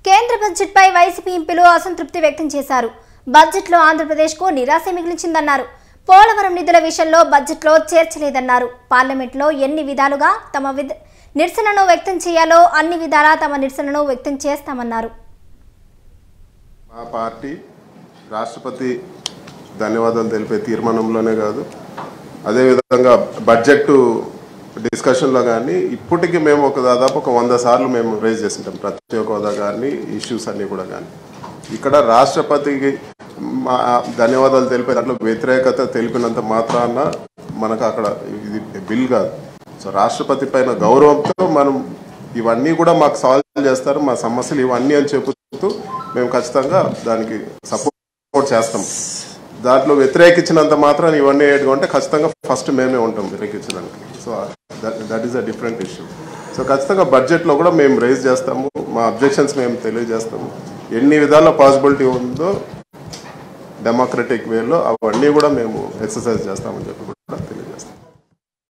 కేంద్ర బడ్జెట్పై వైసీపీ ఎంపీలు అసంతృప్తి వ్యక్తం చేశారు బడ్జెట్లో ఆంధ్రప్రదేశ్కు నిరాశ మిగిలించిందన్నారు పోలవరం నిధుల విషయంలో బడ్జెట్లో చేర్చలేదన్నారు పార్లమెంట్లో ఎన్ని విధాలుగా తమ విధ నిరసనను వ్యక్తం చేయాలో అన్ని విధాలా తమ నిరసనను వ్యక్తం చేస్తామన్నారు మా పార్టీ రాష్ట్రపతి ధన్యవాదాలు తెలిపే తీర్మానంలోనే కాదు అదేవిధంగా బడ్జెట్ డిస్కషన్లో కానీ ఇప్పటికీ మేము ఒక దాదాపు ఒక వంద సార్లు మేము రేజ్ చేసింటాం ప్రత్యేక హోదా కానీ ఇష్యూస్ అన్నీ కూడా కానీ ఇక్కడ రాష్ట్రపతికి మా ధన్యవాదాలు తెలిపే దాంట్లో వ్యతిరేకత తెలిపినంత మాత్రాన మనకు అక్కడ ఇది బిల్ కాదు సో రాష్ట్రపతి పైన గౌరవంతో మనం ఇవన్నీ కూడా మాకు సాల్వ్ చేస్తారు మా సమస్యలు ఇవన్నీ అని చెబుతూ మేము ఖచ్చితంగా దానికి సపోర్ట్ చేస్తాం దాంట్లో వ్యతిరేకించినంత మాత్రం ఇవన్నీ ఏంటంటే ఖచ్చితంగా ఫస్ట్ మేమే ఉంటాం వ్యతిరేకించడానికి so that is a different issue so ఖచ్చితంగా బడ్జెట్లో కూడా మేము రైజ్ చేస్తాము మా అబ్జెక్షన్స్ మేము తెలియజేస్తాము ఎన్ని విధాల పాసిబిలిటీ ఉందో డెమోక్రటిక్ వేలో అవన్నీ కూడా మేము ఎక్సర్సైజ్ చేస్తామని చెప్పి